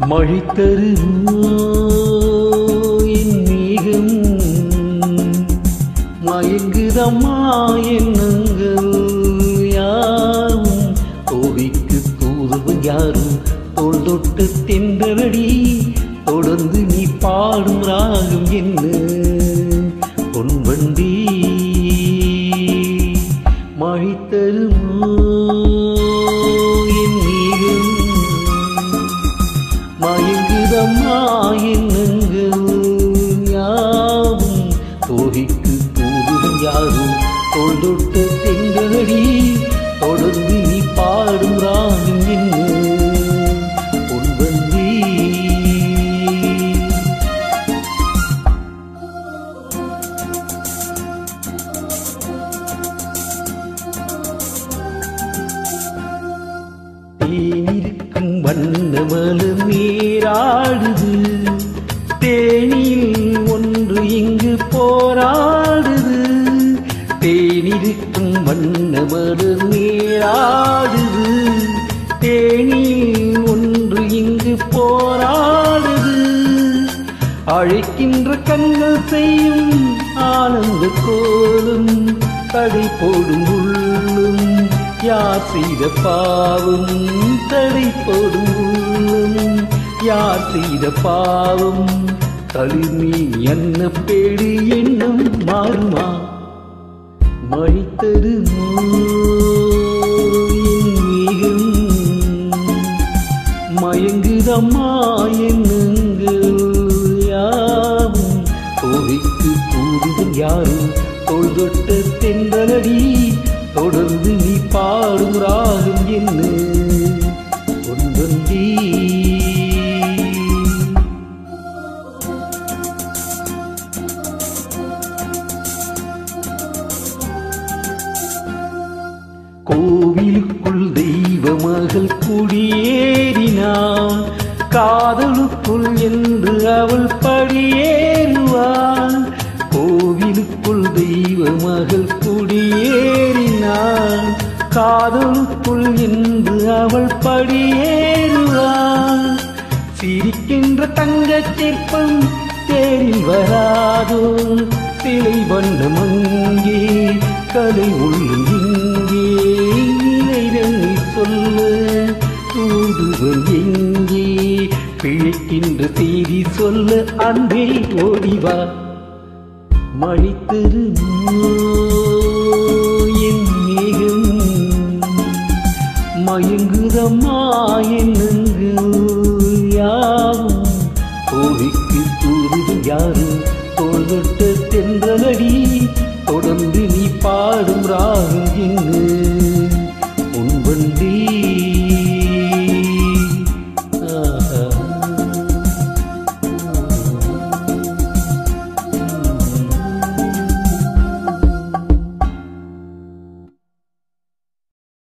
மழை தருமோ என் மேகம் மயங்குதம்மா எண்ணங்கள் யாவும் கோவிக்கு தூதுவன் யாரும் தோள் தொட்டு தென்றலடி தொடர்ந்து நீ பாடும் ராகம் என்ன பொன்வண்டி மழை தருமோ என் மேகம் மயங்குதம்மா எண்ணங்கள் யாவும் தோகைக்கு தூதுவன் யாரும் தோள் தொட்ட தெங்களடி தொடர்ந்து நீ பாடும் ராகம் என்ன பொன்வந்தி தேனிருக்கும் வண்ணமலர் நீராடுது தேனியில் ஒன்று இங்கு போராடுது தேனிருக்கும் வண்ணமலர் நீராடுது தேனியில் ஒன்று இங்கு போராடுது அழைக்கின்ற கண்கள் செய்யும் ஆனந்த கோலம் தடை போடும் உள்ளும் யார் செய்த பாவம் தடை போடும் உள்ளும் யார் செய்த பாவம் தளிர்மீ என்ன பேடு எண்ணம் மாறுமா மழை தருமோ என் மேகம் மயங்குதம்மா எண்ணங்கள் யாவும் கோவைக்கு கூடுதல் யாரும் தோள் தொட்ட தென்றலடி தொடர்ந்து நீ பாடும் ராகம் என்ன ஒன்றொன்றி கோவிலுக்குள் தெய்வ மகள் குடியேறினாள் காதலுக்குள் என்று அவள் படியேறுவாள் கோவிலுக்குள் தெய்வ மகள் குடியேறினாள் காதலுக்குள் என்று அவள் படியேறுவாள் சிரிக்கின்ற தங்கச் சிற்பம் தேரில் வராதோ சிலை வண்ணம் அங்கே கலை உள்ளும் இங்கே இறைவனை சொல்ல தூதுவன் எங்கே பிழைக்கின்ற செய்தி சொல்ல அன்பே ஓடிவா மழை தருமோ என் மேகம் மயங்குதம்மா எண்ணங்கள் யாவும் கோவிக்கு தூது யாரும் தோள்தொட்ட தென்றலடி தொடர்ந்து நீ பாடும் ராகம் என்ன